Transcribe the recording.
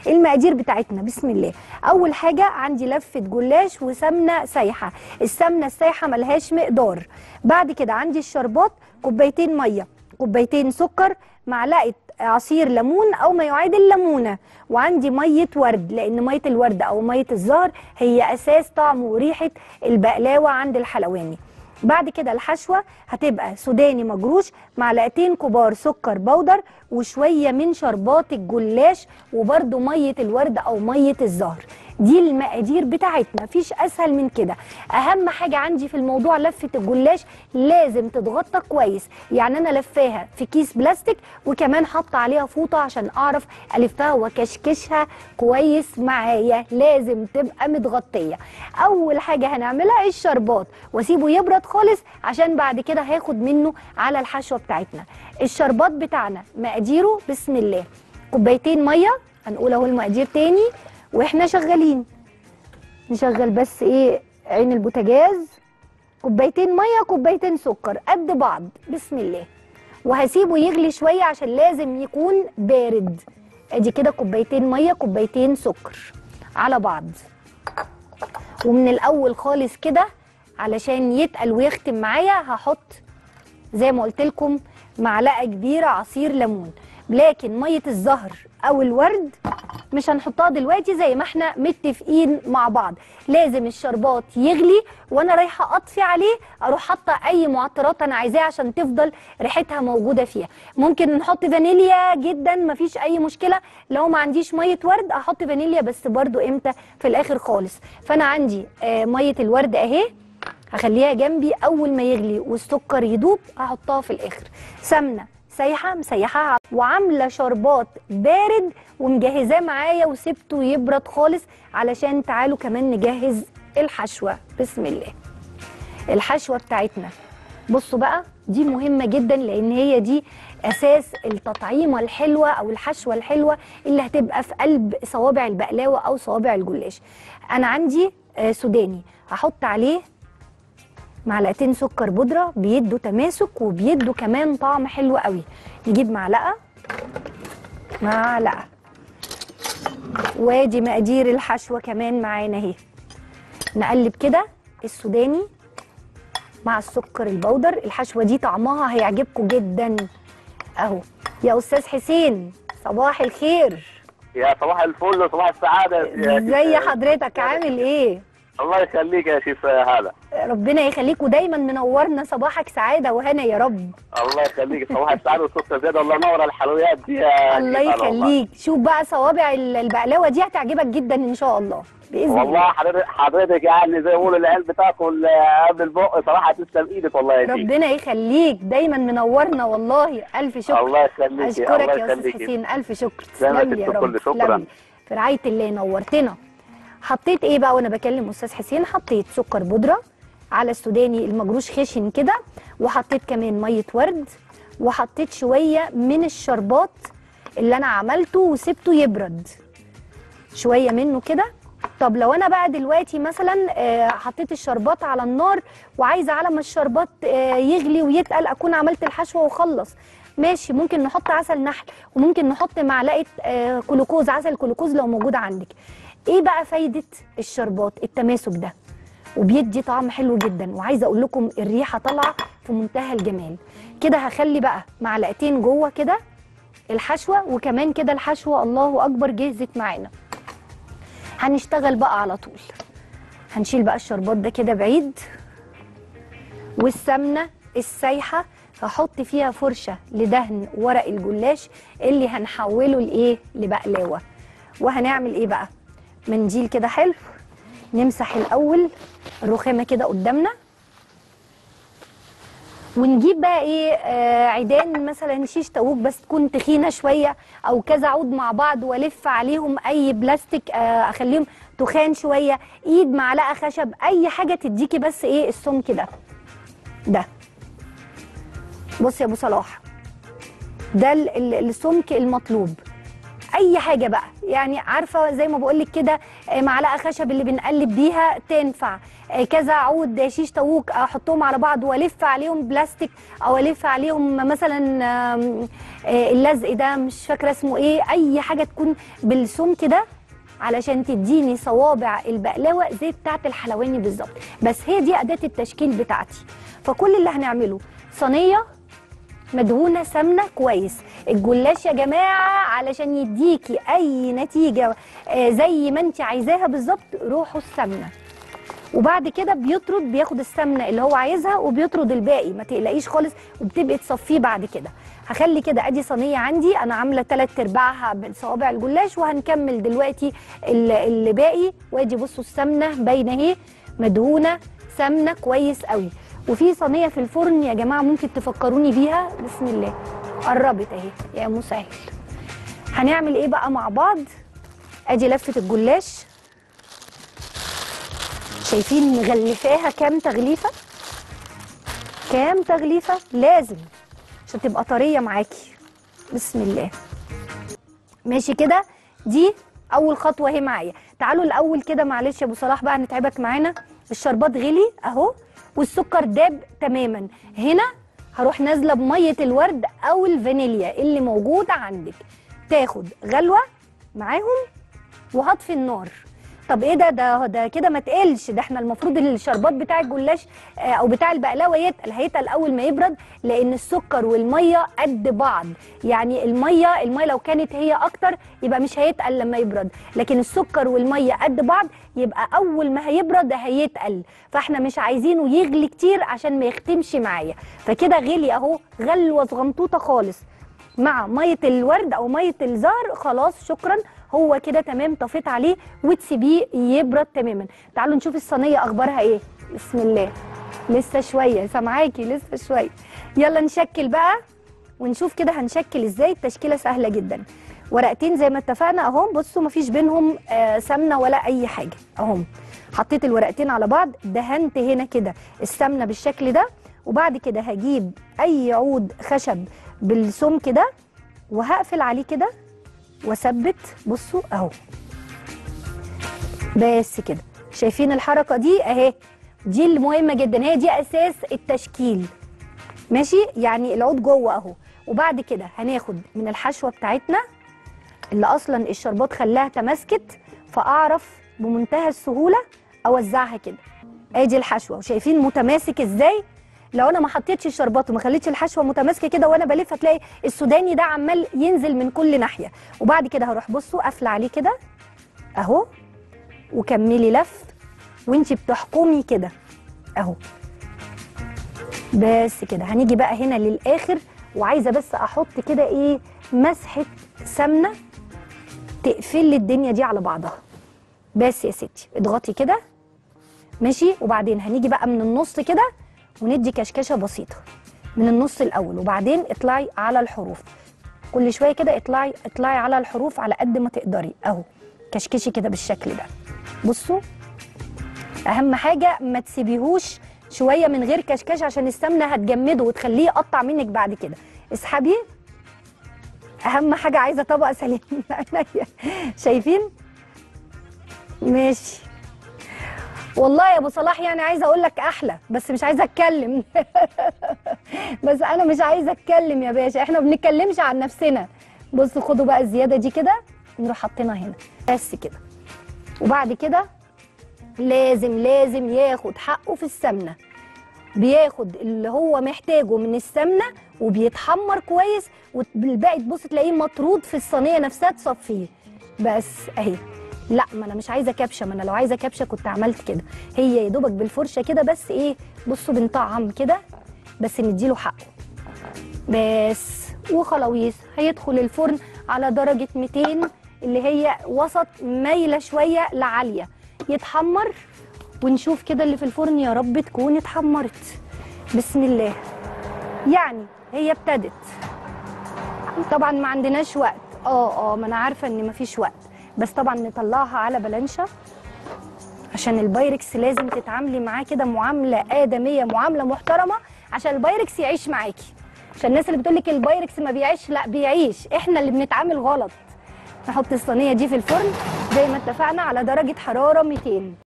المقادير بتاعتنا بسم الله اول حاجه عندي لفه جلاش وسمنه سايحه السمنه السايحه ملهاش مقدار بعد كده عندي الشربات كوبايتين ميه كوبايتين سكر معلقه عصير ليمون او ما يعادل ليمونه وعندي ميه ورد لان ميه الورد او ميه الزهر هي اساس طعم وريحه البقلاوه عند الحلواني بعد كده الحشوه هتبقى سوداني مجروش معلقتين كبار سكر بودر وشويه من شربات الجلاش وبرده ميه الورد او ميه الزهر دي المقادير بتاعتنا مفيش اسهل من كده اهم حاجه عندي في الموضوع لفه الجلاش لازم تتغطى كويس يعني انا لفاها في كيس بلاستيك وكمان حاطه عليها فوطه عشان اعرف الفها وكشكشها كويس معايا لازم تبقى متغطيه اول حاجه هنعملها الشربات واسيبه يبرد خالص عشان بعد كده هاخد منه على الحشوه بتاعتنا الشربات بتاعنا مقاديره بسم الله كوبايتين ميه هنقول اهو المقادير تاني واحنا شغالين نشغل بس ايه عين البوتاجاز كوبايتين ميه كوبايتين سكر قد بعض بسم الله وهسيبه يغلي شويه عشان لازم يكون بارد ادي كده كوبايتين ميه كوبايتين سكر على بعض ومن الاول خالص كده علشان يتقل ويختم معايا هحط زي ما قلت لكم معلقه كبيره عصير ليمون لكن ميه الزهر او الورد مش هنحطها دلوقتي زي ما احنا متفقين مع بعض لازم الشربات يغلي وانا رايحه اطفي عليه اروح حاطه اي معطرات انا عايزاها عشان تفضل ريحتها موجوده فيها ممكن نحط فانيليا جدا مفيش اي مشكله لو ما عنديش ميه ورد احط فانيليا بس برضو امتى في الاخر خالص فانا عندي آه ميه الورد اهي هخليها جنبي اول ما يغلي والسكر يدوب هحطها في الاخر سمنه سايحه مسيحاها وعامله شربات بارد ومجهزاه معايا وسبته يبرد خالص علشان تعالوا كمان نجهز الحشوه بسم الله الحشوه بتاعتنا بصوا بقى دي مهمه جدا لان هي دي اساس التطعيمه الحلوه او الحشوه الحلوه اللي هتبقى في قلب صوابع البقلاوه او صوابع الجلاش انا عندي آه، سوداني هحط عليه معلقتين سكر بودره بيدوا تماسك وبيدوا كمان طعم حلو قوي نجيب معلقه معلقه وادي مقادير الحشوه كمان معانا اهي نقلب كده السوداني مع السكر البودر الحشوه دي طعمها هيعجبكم جدا اهو يا استاذ حسين صباح الخير يا صباح الفل وصباح السعادة يا ازي شيف- حضرتك عامل ايه الله يخليك يا شيف هلا ربنا يخليك ودايما منورنا صباحك سعاده وهنا يا رب الله يخليك صباح السعادة والسكر زيادة الله ينور الحلويات دي يا الله شيف هلا والله. يخليك شوف بقى صوابع ال- البقلاوه دي هتعجبك جدا ان شاء الله باذن والله الله حضرتك حضرتك يعني زي ما بيقولوا العيال بتاكل آه، قبل البق صراحة تسلم ايدك والله يا شيف ربنا يخليك دايما منورنا والله الف شكر الله يخليك اشكرك الله يا استاذ يخليك حسين الف شكر زي ما تسلم لي يا تكتب رب كل شكراً. تسلم لي. في رعايه الله نورتنا حطيت ايه بقى وانا بكلم استاذ حسين حطيت سكر بودره على السوداني المجروش خشن كده وحطيت كمان ميه ورد وحطيت شويه من الشربات اللي انا عملته وسبته يبرد شويه منه كده طب لو انا بقى دلوقتي مثلا آه، حطيت الشربات على النار وعايزه على ما الشربات آه، يغلي ويتقل اكون عملت الحشوه وخلص ماشي ممكن نحط عسل نحل وممكن نحط معلقه آه، كلوكوز عسل كلوكوز لو موجود عندك ايه بقى فايده الشربات التماسك ده وبيدي طعم حلو جدا وعايزه اقول لكم الريحه طالعه في منتهى الجمال كده هخلي بقى معلقتين جوه كده الحشوه وكمان كده الحشوه الله اكبر جهزت معانا هنشتغل بقى على طول هنشيل بقى الشربات ده كده بعيد والسمنه السايحه هحط فيها فرشه لدهن ورق الجلاش اللي هنحوله لايه لبقلاوه وهنعمل ايه بقى منديل كده حلو نمسح الاول الرخامه كده قدامنا ونجيب بقى ايه آه عيدان مثلا شيش تاووك بس تكون تخينه شويه او كذا عود مع بعض والف عليهم اي بلاستيك آه اخليهم تخان شويه ايد معلقه خشب اي حاجه تديكي بس ايه السمك ده ده بص يا ابو صلاح ده ال- ال- السمك المطلوب اي حاجه بقى يعني عارفه زي ما بقول لك كده آه، معلقه خشب اللي بنقلب بيها تنفع آه، كذا عود شيش طاووق احطهم على بعض والف عليهم بلاستيك او الف عليهم مثلا آم، آه، اللزق ده مش فاكره اسمه ايه اي حاجه تكون بالسمك ده علشان تديني صوابع البقلاوه زي بتاعه الحلواني بالظبط بس هي دي اداه التشكيل بتاعتي فكل اللي هنعمله صينيه مدهونه سمنه كويس الجلاش يا جماعه علشان يديكي اي نتيجه آه، زي ما انت عايزاها بالظبط روحوا السمنه وبعد كده بيطرد بياخد السمنه اللي هو عايزها وبيطرد الباقي ما تقلقيش خالص وبتبقي تصفيه بعد كده هخلي كده ادي صينيه عندي انا عامله ثلاث ارباعها بصوابع الجلاش وهنكمل دلوقتي ال- اللي باقي وادي بصوا السمنه باينه اهي مدهونه سمنه كويس قوي وفي صينيه في الفرن يا جماعه ممكن تفكروني بيها بسم الله قربت اهي يا مسهل هنعمل ايه بقى مع بعض ادي لفه الجلاش شايفين مغلفاها كام تغليفه كام تغليفه لازم عشان تبقى طريه معاكي بسم الله ماشي كده دي اول خطوه اهي معايا تعالوا الاول كده معلش يا ابو صلاح بقى نتعبك معانا الشربات غلي اهو والسكر داب تماما هنا هروح نازله بميه الورد او الفانيليا اللي موجوده عندك تاخد غلوه معاهم وهطفي النار طب ايه ده ده ده كده ما تقلش ده احنا المفروض الشربات بتاع الجلاش آه، او بتاع البقلاوه يتقل هيتقل اول ما يبرد لان السكر والميه قد بعض يعني الميه الميه لو كانت هي اكتر يبقى مش هيتقل لما يبرد لكن السكر والميه قد بعض يبقى اول ما هيبرد هيتقل فاحنا مش عايزينه يغلي كتير عشان ما يختمش معايا فكده غلي اهو غلوه صغنطوطه خالص مع ميه الورد او ميه الزهر خلاص شكرا هو كده تمام طفيت عليه وتسيبيه يبرد تماما تعالوا نشوف الصينيه اخبارها ايه بسم الله لسه شويه سامعاكي لسه شويه يلا نشكل بقى ونشوف كده هنشكل ازاي التشكيله سهله جدا ورقتين زي ما اتفقنا اهم بصوا مفيش بينهم آه سمنه ولا اي حاجه اهم حطيت الورقتين على بعض دهنت هنا كده السمنه بالشكل ده وبعد كده هجيب اي عود خشب بالسمك ده وهقفل عليه كده واثبت بصوا اهو بس كده شايفين الحركه دي اهي دي المهمه جدا هي دي اساس التشكيل ماشي يعني العود جوه اهو وبعد كده هناخد من الحشوه بتاعتنا اللي اصلا الشربات خلاها تماسكت فاعرف بمنتهى السهوله اوزعها كده ادي الحشوه وشايفين متماسك ازاي لو انا ما حطيتش الشربات وما خليتش الحشوه متماسكه كده وانا بلف هتلاقي السوداني ده عمال ينزل من كل ناحيه وبعد كده هروح بصوا قافله عليه كده اهو وكملي لف وانتي بتحكمي كده اهو بس كده هنيجي بقى هنا للاخر وعايزه بس احط كده ايه مسحه سمنه تقفل لي الدنيا دي على بعضها بس يا ستي اضغطي كده ماشي وبعدين هنيجي بقى من النص كده وندي كشكشه بسيطه من النص الاول وبعدين اطلعي على الحروف كل شويه كده اطلعي اطلعي على الحروف على قد ما تقدري اهو كشكشي كده بالشكل ده بصوا اهم حاجه ما تسيبيهوش شويه من غير كشكش عشان السمنه هتجمده وتخليه يقطع منك بعد كده اسحبي اهم حاجه عايزه طبق سليم عينيا. شايفين ماشي والله يا ابو صلاح يعني عايزه اقول لك احلى بس مش عايزه اتكلم بس انا مش عايزه اتكلم يا باشا احنا ما بنتكلمش عن نفسنا بصوا خدوا بقى الزياده دي كده نروح حاطينها هنا بس كده وبعد كده لازم لازم ياخد حقه في السمنه بياخد اللي هو محتاجه من السمنه وبيتحمر كويس والباقي تبص تلاقيه مطرود في الصينيه نفسها تصفيه بس اهي لا ما انا مش عايزه كبشه ما انا لو عايزه كبشه كنت عملت كده هي يا دوبك بالفرشه كده بس ايه بصوا بنطعم كده بس نديله حقه بس وخلاويص هيدخل الفرن على درجه 200 اللي هي وسط مايله شويه لعاليه يتحمر ونشوف كده اللي في الفرن يا رب تكون اتحمرت بسم الله يعني هي ابتدت طبعا ما عندناش وقت اه اه ما انا عارفه ان مفيش وقت بس طبعا نطلعها على بلانشا عشان البايركس لازم تتعاملي معاه كده معامله ادميه معامله محترمه عشان البايركس يعيش معاكي عشان الناس اللي بتقول لك البايركس ما بيعيش لا بيعيش احنا اللي بنتعامل غلط نحط الصينيه دي في الفرن زي ما اتفقنا على درجه حراره 200